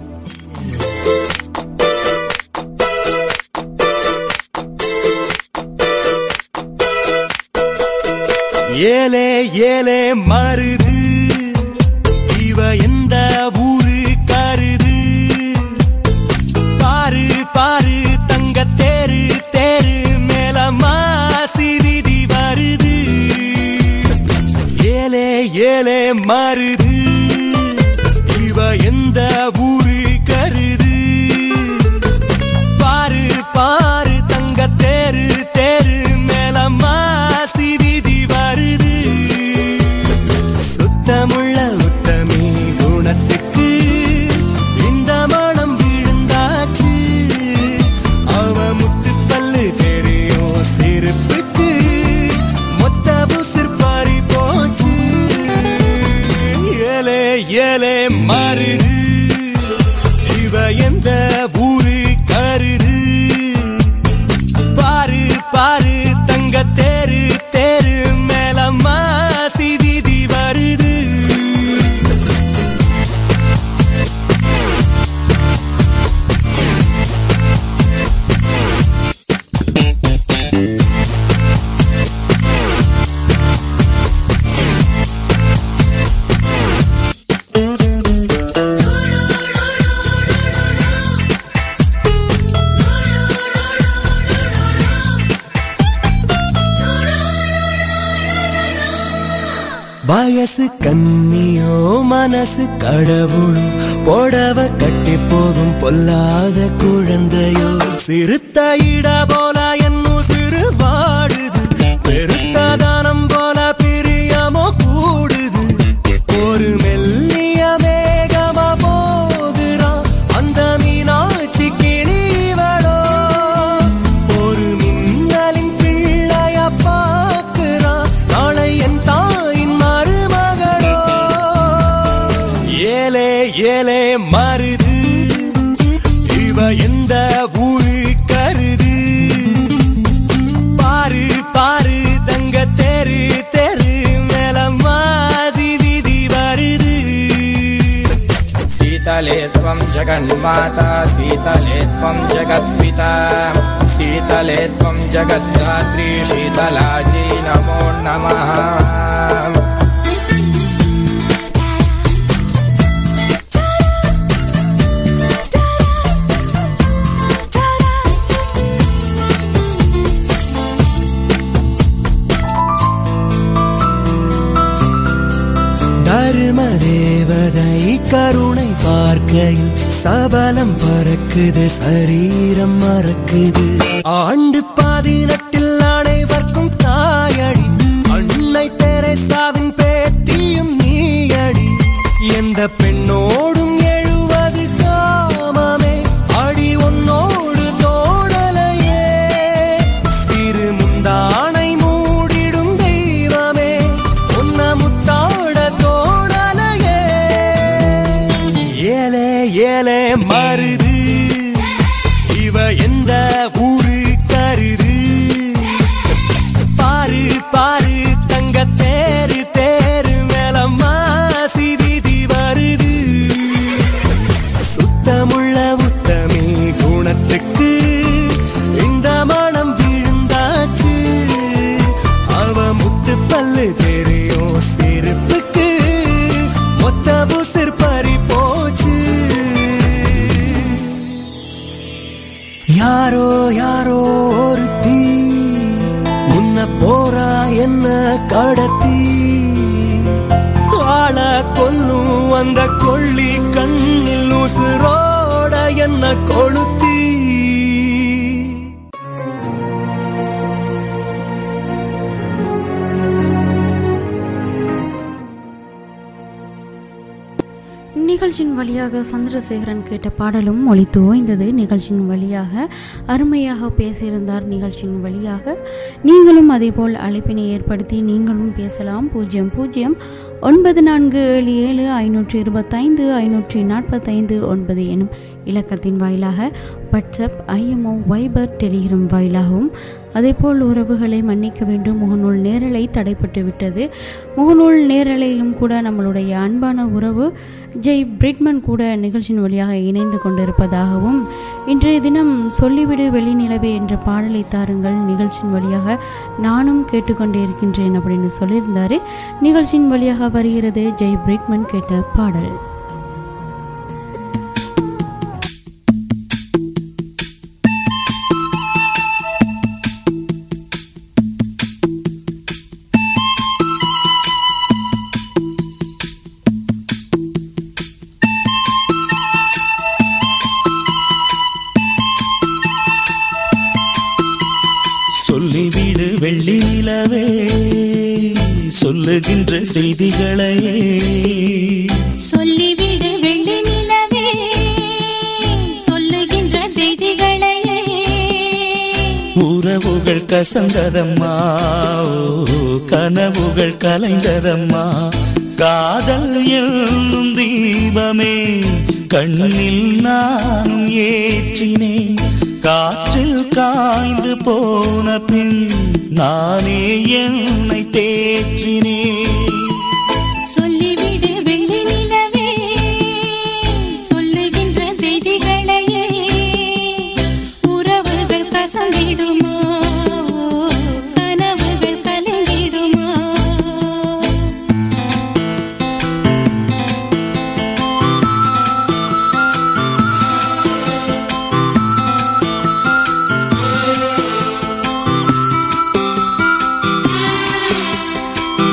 ஏலே ஏலே மருது இவ எந்த ஊரு கருது பாரு பாரு தங்க தேரு தேரு மேல மாசி வீதி வருது ஏலே ஏலே மருது இவ எந்த ஊரு கருது பாரு பாரு தங்க தேரு தேரு மேல மாசி வீதி வருது சுத்தமுள்ள உத்தமி குணத்துக்கு இந்த மனம் விழுந்தாச்சு அவ முத்து பல்லு தெரியும் சிரிப்புக்கு வயசு கண்ணியோ மனசு கடவுளோ போடவ கட்டி போகும் பொல்லாத குழந்தையோ சிறுத்த இட போல என்னும் சிறு வாடுது பெருத்த தானம் போல பிரியமோ கூடுது ஒரு மெல்லிய மேகமா போகிறான் அந்த மீனாட்சி கிளிவளோ ஒரு மின்னலின் பிள்ளைய பார்க்கிறான் நாளை என் தாயின் மருமகளோ ஏலே ஏலே மருது இவ எந்த ஊரு கருது பாரு பாரு தங்க தெரு தெரு மேல மாசி விதி வருது शीतले त्वं जगन्माता शीतले त्वं जगत्पिता शीतले त्वं जगद्धात्री शीतलाजी नमो नमः தரும தேவதை கருணை பார்க்கையில் சபலம் பறக்குது சரீரம் மறக்குது ஆண்டு பதினெட்டில் அனைவர்க்கும் தாயடி அன்னை தெரேசாவின் பேத்தியும் நீயடி எந்த பெண்ணோடும் எழுவது காமமே அடி உன்னோடு தோடலையே சிறு முந்தானை மூடிடும் தெய்வமே உன்ன முத்தாட தோடலையே ஏலே ஏலே மருது இவ எந்த ஊரு கருது பாரு பாரு தங்க தேரு தேரு மேல மாசி விதி வருது சுத்தமுள்ள உத்தமே குணத்துக்கு இந்த மனம் விழுந்தாச்சு அவ முத்து பல்லு தெரியும் செருப்புக்கு மொத்த உசிர் பறி போச்சு யாரோ யாரோ ஒருத்தி முன்ன போறா என்ன கடத்தி ஆள கொல்லும் அந்த கொள்ளி கண்ணில் உசுரோட என்ன கொளுத்தி நிகழ்ச்சியின் வழியாக சந்திரசேகரன் கேட்ட பாடலும் ஒலித்து ஓய்ந்தது நிகழ்ச்சியின் வழியாக அருமையாக பேசியிருந்தார் நிகழ்ச்சியின் வழியாக நீங்களும் அதேபோல் அழைப்பினை ஏற்படுத்தி நீங்களும் பேசலாம் பூஜ்ஜியம் பூஜ்ஜியம் ஒன்பது நான்கு ஏழு ஏழு ஐநூற்றி இருபத்தைந்து ஐநூற்றி நாற்பத்தைந்து ஒன்பது எனும் இலக்கத்தின் வாயிலாக வாட்ஸ்அப் ஐஎம்ஓ வைபர் டெலிகிராம் வாயிலாகவும் அதேபோல் உறவுகளை மன்னிக்க வேண்டும் முகநூல் நேரலை தடைப்பட்டு விட்டது முகநூல் நேரலையிலும் கூட நம்மளுடைய அன்பான உறவு ஜெய் பிரிட்மன் கூட நிகழ்ச்சியின் வழியாக இணைந்து கொண்டிருப்பதாகவும் இன்றைய தினம் சொல்லிவிடு வெளிநிலவே என்ற பாடலை தாருங்கள் நிகழ்ச்சியின் வழியாக நானும் கேட்டுக்கொண்டே இருக்கின்றேன் அப்படின்னு சொல்லியிருந்தாரு நிகழ்ச்சியின் வழியாக வருகிறது ஜெய் பிரிட்மன் கேட்ட பாடல் சொல்லிவிடு வெள்ளி நிலவே சொல்லுகின்ற செய்திகளையே சொல்லிவிடு வெள்ளி நிலவே சொல்லுகின்ற செய்திகளையே உறவுகள் கசந்ததம்மா ஓ, கனவுகள் கலைந்ததம்மா காதல் என்னும் தீபமே கண்ணில் நானும் ஏற்றினேன் காற்றில் காய்ந்து போன பின் நானே என்னை தேற்றினேன் சொல்லிவிடு வெள்ளி நிலவே சொல்லுகின்ற செய்திகளையே உறவுகள் கசந்திடுமா கனவுகள் கலங்கிடுமா சொல்லிவிடு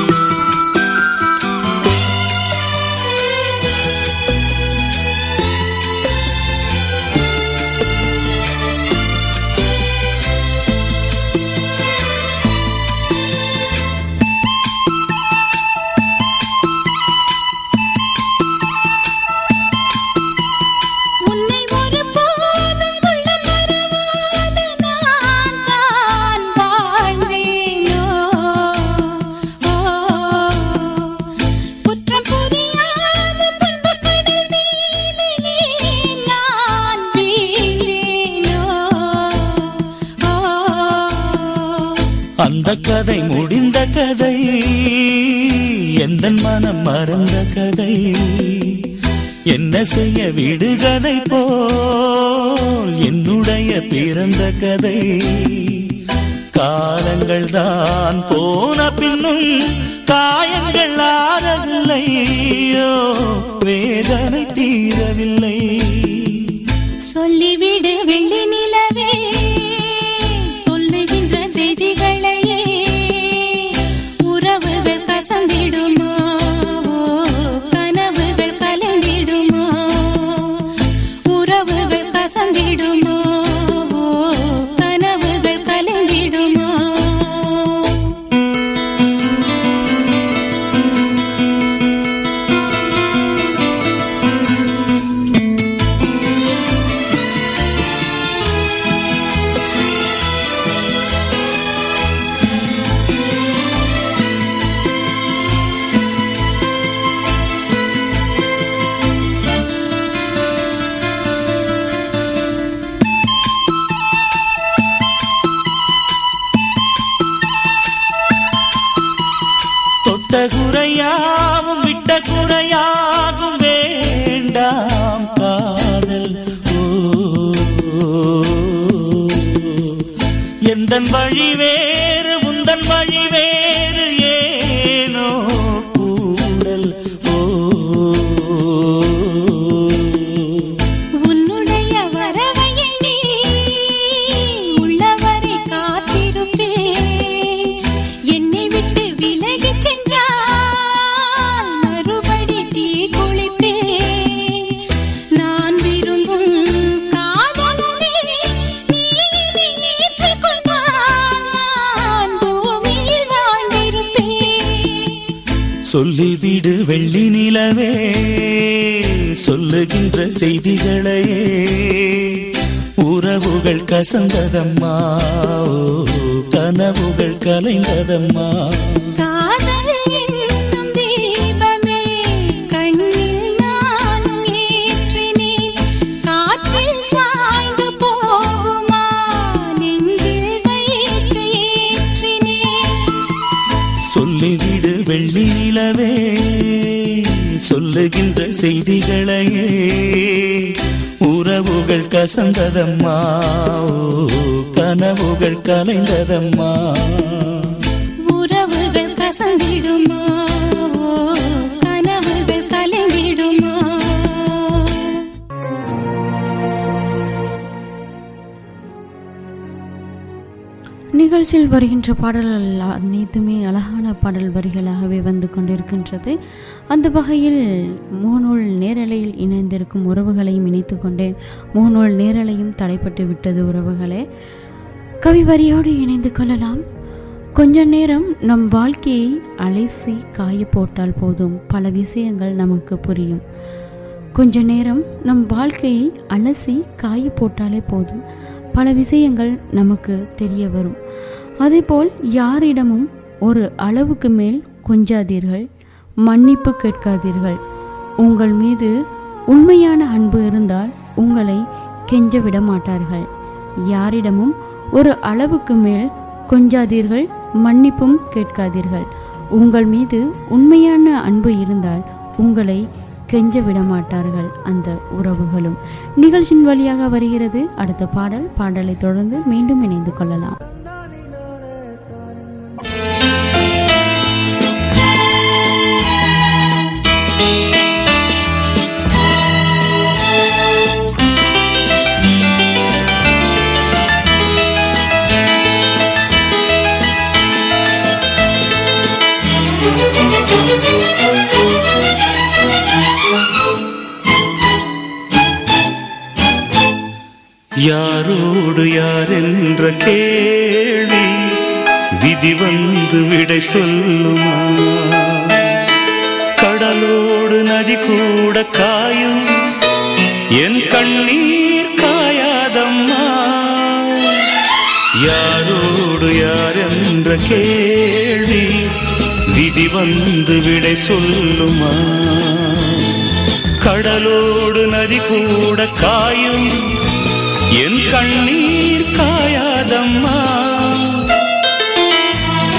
கதை முடிந்த கதை எந்த மனம் மறந்த கதை என்ன செய்ய விடுகதை போல் என்னுடைய பிறந்த கதை காலங்கள் தான் போன பின்னும் காயங்கள் ஆறவில்லையோ வேதனை தீரவில்லை சொல்லிவிடு வெள்ளி நிலவே சொல்லுகின்ற செய்திகளையே உறவுகள் கசந்திடுமோ கனவுகள் கலைந்திடுமோ உறவுகள் கசந்திடுமோ கனவுகள் கலைந்திடுமோ தொட்ட குறையாவும் விட்ட குறையாகும் வேண்டாம் காதல் ஓ எந்தன் வழி வேறு உந்தன் வழி வேறு ஏனோ கூடல் ஓ உன்னுடைய வரவை எண்ணி உள்ளவரை காத்திருப்பேன் என்னை விட்டு விலகிச் சென்றால் மறுபடி தீ குளிப்பேன் நான் விரும்பும் காதலனே நீ என்னை ஏற்றுக்கொண்டால் நான் பூமியில் வாழ்ந்திருப்பேன் சொல்லிவிடு வெள்ளி நிலவே சொல்லுகின்ற செய்திகளையே உறவுகள் கசந்ததம்மா ஓ, கனவுகள் கலைந்ததம்மா காதல் என்னும் தீபமே கண்ணில் நானும் ஏற்றினேன் காற்றில் சாய்ந்து போகுமா நெஞ்சில் வைத்து ஏற்றினேன் சொல்லிவிடு வெள்ளி நிலவே சொல்லுகின்ற செய்திகளையே உறவுகள் கசந்ததம்மா ஓ, கனவுகள் கலைந்ததம்மா உறவுகள் கசந்திடுமா கனவுகள் கலைந்திடுமா நிகழ்ச்சியில் வருகின்ற பாடல்கள் அனைத்துமே அழகான பாடல் வரிகளாகவே வந்து கொண்டிருக்கின்றது அந்த வகையில் மூநூல் நேரலையில் இணைந்திருக்கும் உறவுகளையும் இணைத்து கொண்டேன் மூநூல் நேரலையும் தடைப்பட்டு விட்டது உறவுகளே கவி வரியோடு இணைந்து கொள்ளலாம் கொஞ்ச நேரம் நம் வாழ்க்கையை அலைசி காய போட்டால் போதும் பல விஷயங்கள் நமக்கு புரியும் கொஞ்ச நேரம் நம் வாழ்க்கையை அலசி காய போட்டாலே போதும் பல விஷயங்கள் நமக்கு தெரிய வரும் அதேபோல் யாரிடமும் ஒரு அளவுக்கு மேல் கொஞ்சாதீர்கள் மன்னிப்பு கேட்காதீர்கள் உங்கள் மீது உண்மையான அன்பு இருந்தால் உங்களை கெஞ்ச விட மாட்டார்கள் யாரிடமும் ஒரு அளவுக்கு மேல் கொஞ்சாதீர்கள் மன்னிப்பும் கேட்காதீர்கள் உங்கள் மீது உண்மையான அன்பு இருந்தால் உங்களை கெஞ்ச விட மாட்டார்கள் அந்த உறவுகளும் நிகழ்ச்சியின் வழியாக வருகிறது அடுத்த பாடல் பாடலை தொடர்ந்து மீண்டும் இணைந்து கொள்ளலாம் யாரோடு யார் என்ற கேள்வி விதி வந்து விடை சொல்லுமா கடலோடு நதி கூட காயும் என் கண்ணீர் காயாதம்மா யாரோடு யார் என்ற கேள்வி விதி வந்து விடை சொல்லுமா கடலோடு நதி கூட காயும் என் கண்ணீர் காயாதம்மா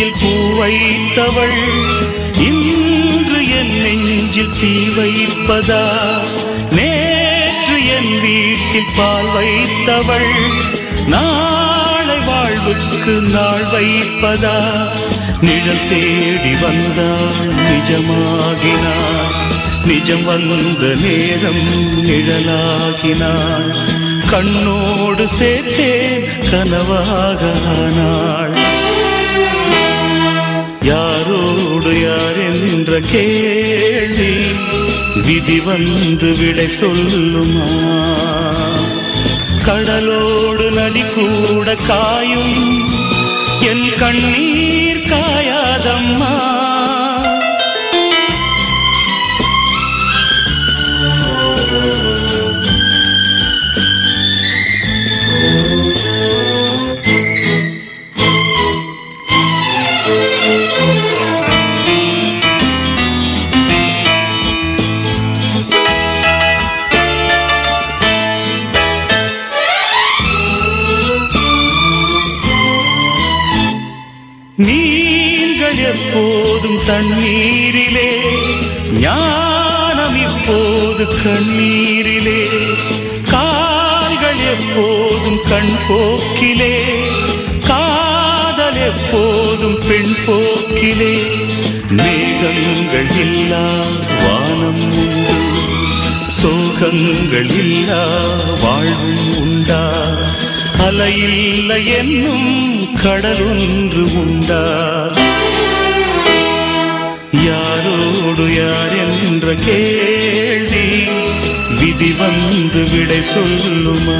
நெஞ்சில் பூ வைத்தவள் இன்று என் நெஞ்சில் தீ வைப்பதா நேற்று என் வீட்டில் பால் வைத்தவள் நாளை வாழ்வுக்கு நாள் வைப்பதா நிழல் தேடி வந்தாள் நிஜமாகினாள் நிஜம் வந்த நேரம் நிழலாகினாள் கண்ணோடு சேர்த்தேன் கனவாக ஆனாள் யாரோடு யார் என்ற கேள்வி விதி வந்து விடை சொல்லுமா கடலோடு நதி கூட காயும் என் கண்ணீர் காயாதம்மா நீங்கள் எப்போதும் தண்ணீரிலே ஞானம் இப்போது கண்ணீரிலே கால்கள் எப்போதும் கண் போக்கிலே காதல் எப்போதும் பெண் போக்கிலே மேகங்கள் இல்லா வானம் உண்டு சோகங்கள் இல்லா வாழ்வு உண்டா அலையில்லை என்னும் கடலொன்று உண்டா யாரோடு யார் என்ற கேள்வி விதி வந்து விடை சொல்லுமா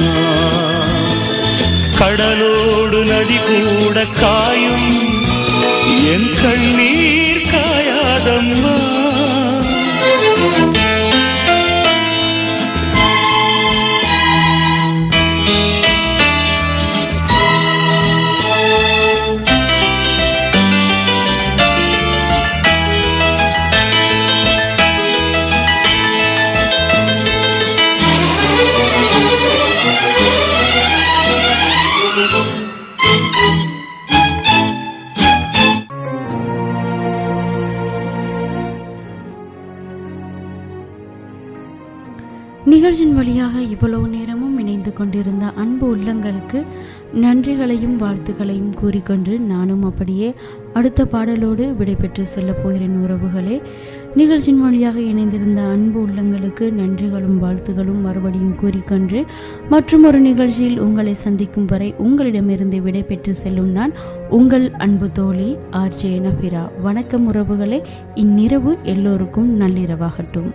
கடலோடு நதி கூட காயும் என் கண்ணீர் காயாதம்மா நிகழ்ச்சியின் வழியாக இவ்வளவு நேரமும் இணைந்து கொண்டிருந்த அன்பு உள்ளங்களுக்கு நன்றிகளையும் வாழ்த்துக்களையும் கூறிக்கொண்டு நானும் அப்படியே அடுத்த பாடலோடு விடைபெற்று செல்லப் போகிறேன் உறவுகளே நிகழ்ச்சியின் வழியாக இணைந்திருந்த அன்பு உள்ளங்களுக்கு நன்றிகளும் வாழ்த்துகளும் மறுபடியும் கூறிக்கொண்டு மற்றும் ஒரு நிகழ்ச்சியில் உங்களை சந்திக்கும் வரை உங்களிடமிருந்து விடைபெற்று செல்லும் நான் உங்கள் அன்பு தோழி ஆர்ஜே நஃபிரா வணக்கம் உறவுகளே இந்நிரவு எல்லோருக்கும் நள்ளிரவாகட்டும்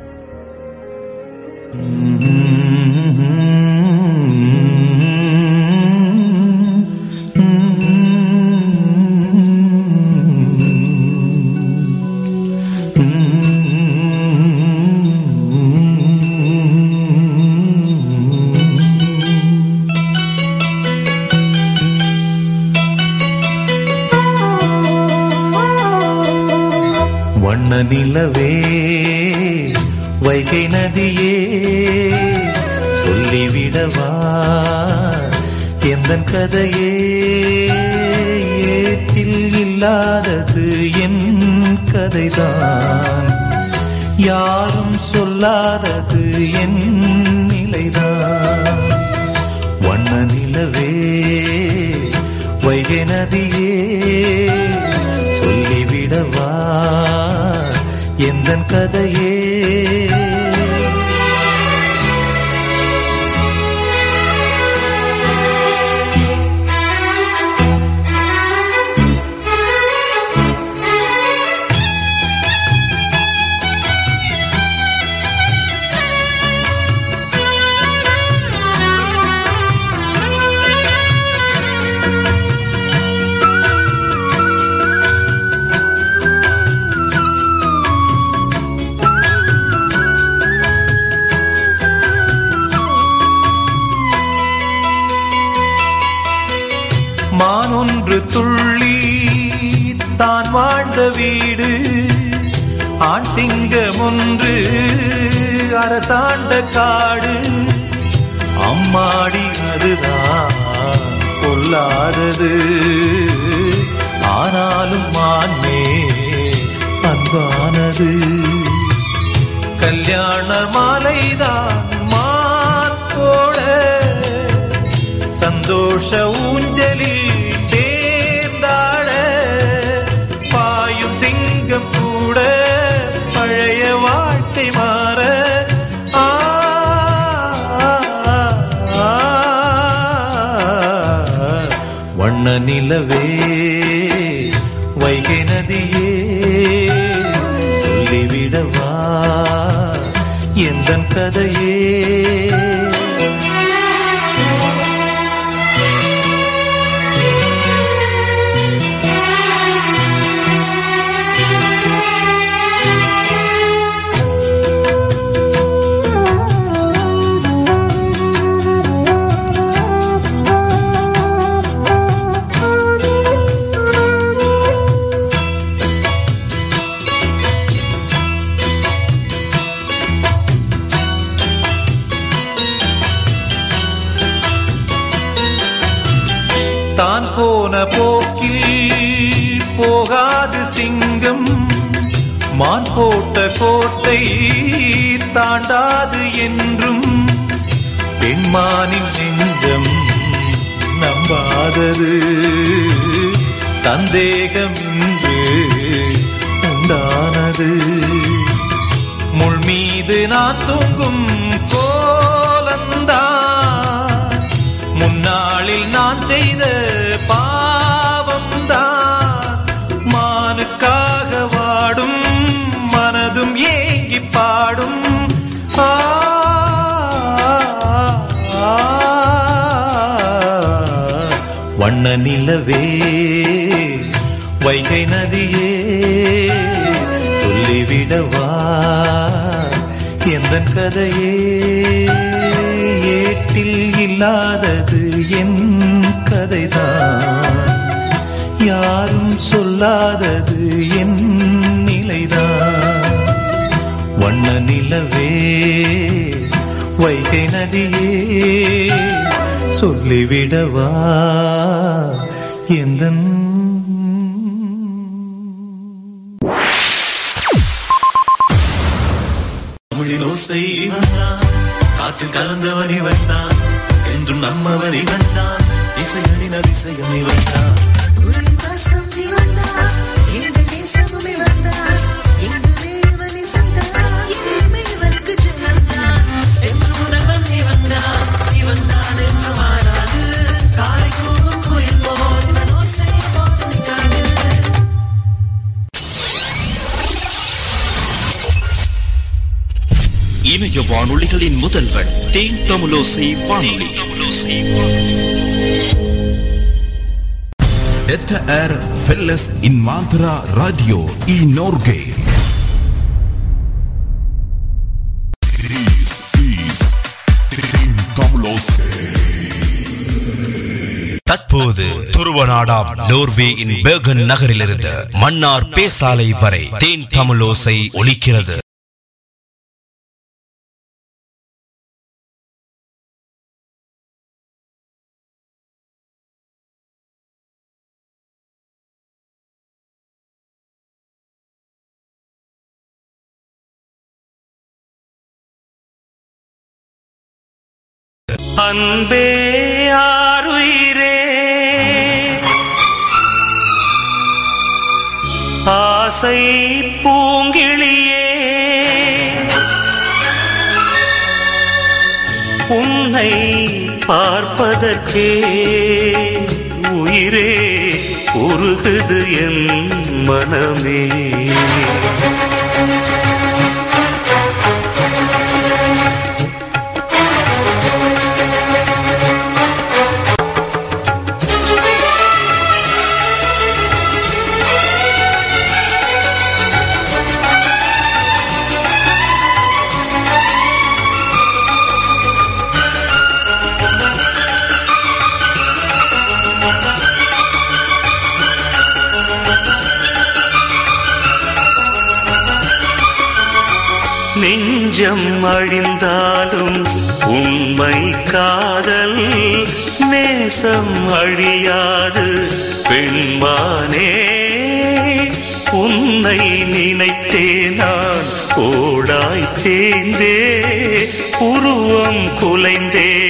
வண்ண நிலவே வைகை நதியே சொல்லிவிடவா எந்தன் கதையே ஏற்றில் இல்லாதது என் கதைதான் யாரும் சொல்லாதது என் நிலைதான் வண்ண நிலவே வைகை நதியே சொல்லிவிடவா எந்தன் கதையே மானொன்று துள்ளி தான் வாழ்ந்த வீடு ஆண் சிங்கம் ஒன்று அரசாண்ட காடு அம்மாடி அதுதான் கொல்லாதது ஆனாலும் உண்டானது கல்யாண மாலைதான் மாத்தோட சந்தோஷ ஊஞ்சலில் சேர்ந்தாட பாயும் சிங்கம் கூட பழைய வாழ்க்கை மாற ஆ, ஆ, ஆ, வண்ண நிலவே வைகை நதியே சொல்லிவிடவா எந்த கதையே தான் போன போக்கில் போகாது சிங்கம் மான் போட்ட கோட்டை தாண்டாது என்றும் பெண்மானின் நெஞ்சம் நம்பாதது தந்தேகம் இன்று உண்டானது முள் மீது நான் தூங்கும் கோலந்தான் முன்னாளில் நான் செய்த பாவம்தான் மானுக்காக வாடும் மனதும் ஏங்கி பாடும் ஆ, ஆ, வண்ண நிலவே வைகை நதியே சொல்லிவிடவா எந்த கதையே ஏட்டில் இல்லாதது என் கதைதான் யாரும் சொல்லாதது என் நிலைதான் வண்ண நிலவே வைகை நதியே சொல்லிவிடவா எந்த தமிழின் ஓசை இவன் தான் காற்றில் கலந்தவன் இவன் தான் என்றும் நம்மவன் இவன் தான் இசையனின் அதிசயம் இவன் தான் குறும்பாசம் இவன்தான், எங்கள் நேசமும் இவன்தான், எங்குமே இவன் இசைதான், எங்குமே இவனுக்கு ஜெயம்தான். என்று உணவன் இவன்தான், இவன்தான் என்று மாறாது, காலை கூவும் குயில் போல் இவன் ஓசை எப்போதும் நிற்காது. இணைய வானொலிகளின் முதல்வன் தேன் தமிழோசை வானொலி Detta är Felles Invandrara Radio i Norge. This is Din Tamlose. தற்போது துருவ நாடாம் நோர்வேயின் பேகன் நகரிலிருந்து மன்னார் பேசாலை வரை தேன் தமிழோசை ஒலிக்கிறது அன்பே ஆருயிரே ஆசை பூங்கிழியே உன்னை பார்ப்பதற்கே உயிரே உருகுது என் மனமே நெஞ்சம் அழிந்தாலும் உண்மை காதல் நேசம் அழியாது பெண்மானே உன்னை நினைத்தே தேய்ந்தே உருவம் குலைந்தே